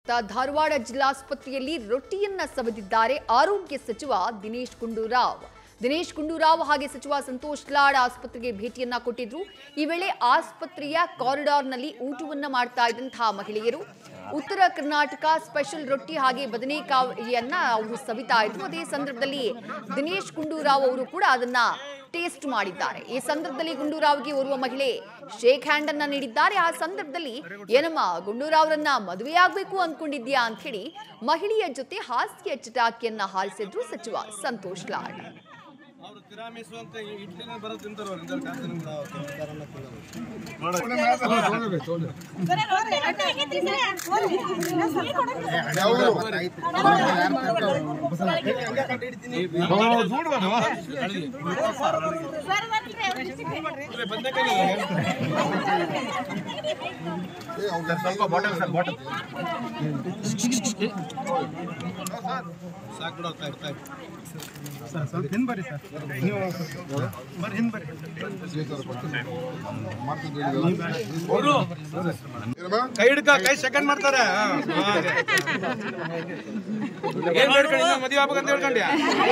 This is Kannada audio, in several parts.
ಇತ್ತ ಧಾರವಾಡ ಜಿಲ್ಲಾಸ್ಪತ್ರೆಯಲ್ಲಿ ರೊಟ್ಟಿಯನ್ನ ಸವದಿದ್ದಾರೆ ಆರೋಗ್ಯ ಸಚಿವ ದಿನೇಶ್ ಗುಂಡೂರಾವ್ ದಿನೇಶ್ ಗುಂಡೂರಾವ್ ಹಾಗೆ ಸಚಿವ ಸಂತೋಷ್ ಲಾಡ್ ಆಸ್ಪತ್ರೆಗೆ ಭೇಟಿಯನ್ನ ಕೊಟ್ಟಿದ್ರು ಈ ವೇಳೆ ಆಸ್ಪತ್ರೆಯ ಕಾರಿಡಾರ್ನಲ್ಲಿ ಊಟವನ್ನ ಮಾಡ್ತಾ ಇದ್ದಂತಹ ಮಹಿಳೆಯರು ಉತ್ತರ ಕರ್ನಾಟಕ ಸ್ಪೆಷಲ್ ರೊಟ್ಟಿ ಹಾಗೆ ಬದನೆಕಾಯಿಯನ್ನ ಅವರು ಸವಿತಾ ಇದ್ರು ಅದೇ ಸಂದರ್ಭದಲ್ಲಿ ದಿನೇಶ್ ಗುಂಡೂರಾವ್ ಅವರು ಕೂಡ ಅದನ್ನ ಟೇಸ್ಟ್ ಮಾಡಿದ್ದಾರೆ ಈ ಸಂದರ್ಭದಲ್ಲಿ ಗುಂಡೂರಾವ್ಗೆ ಓರ್ವ ಮಹಿಳೆ ಶೇಕ್ ಹ್ಯಾಂಡ್ ಅನ್ನ ನೀಡಿದ್ದಾರೆ ಆ ಸಂದರ್ಭದಲ್ಲಿ ಏನಮ್ಮ ಗುಂಡೂರಾವ್ರನ್ನ ಮದುವೆಯಾಗಬೇಕು ಅಂದ್ಕೊಂಡಿದ್ಯಾ ಅಂತ ಹೇಳಿ ಮಹಿಳೆಯ ಜೊತೆ ಹಾಸ್ಯ ಚಟಾಕಿಯನ್ನ ಹಾರಿಸಿದ್ರು ಸಚಿವ ಸಂತೋಷ್ ಲಾಡ್ ಅವ್ರು ತಿರಾಮಿಸು ಅಂತ ಇಡ್ಲಿನ ಬರೋ ತಿಂತಾರ ಅವ್ರು ಸ್ವಲ್ಪ ಬಾಟಲ್ ಸರ್ ಬಾಟಲ್ ಸಾಕು ಬಿಡೋ ತಾಯಿ ತಾಯಿ ಸರ್ ಸ್ವಲ್ಪ ಹಿಂದೆ ಬರ್ರಿ ಸರ್ ನೀವು ಬರ್ರಿ ಹಿಂದೆ ಬರ್ರಿ ಕೈ ಹಿಡ್ಕ ಕೈ ಸೆಕೆಂಡ್ ಮಾಡ್ತಾರೆ ಹಾ, ಹಾಗೆ. ಏನ್ ಬೇಡ್ಕೊಂಡಿದ್ದ ಮದುವೆ ಆಗ್ಬೇಕಂತ ಹೇಳ್ಕೊಂಡ್ಯಾ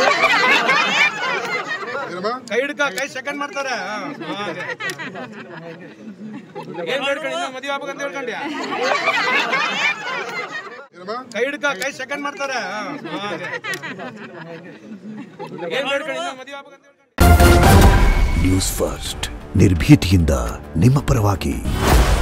ಕೈ ಹಿಡ್ಕ ಕೈ ಸೆಕೆಂಡ್ ಮಾಡ್ತಾರೆ ಹಾ, ಹಾಗೆ. ಏನ್ ಬೇಡ್ಕೊಂಡಿದ್ದ ಮದುವೆ ಆಗ್ಬೇಕಂತ ಹೇಳ್ಕೊಂಡ್ಯಾ ಕೈ ಹಿಡ್ಕ ಕೈ ಸೆಕೆಂಡ್ ಮಾಡ್ತಾರೆ ಹಾ, ಹಾಗೆ. ಏನ್ ಬೇಡ್ಕೊಂಡಿದ್ದ ಮದುವೆ ಆಗ್ಬೇಕಂತ ಹೇಳ್ಕೊಂಡ್ಯಾ ನ್ಯೂಸ್ ಫಸ್ಟ್ ನಿರ್ಭೀತಿಯಿಂದ ನಿಮ್ಮ ಪರವಾಗಿ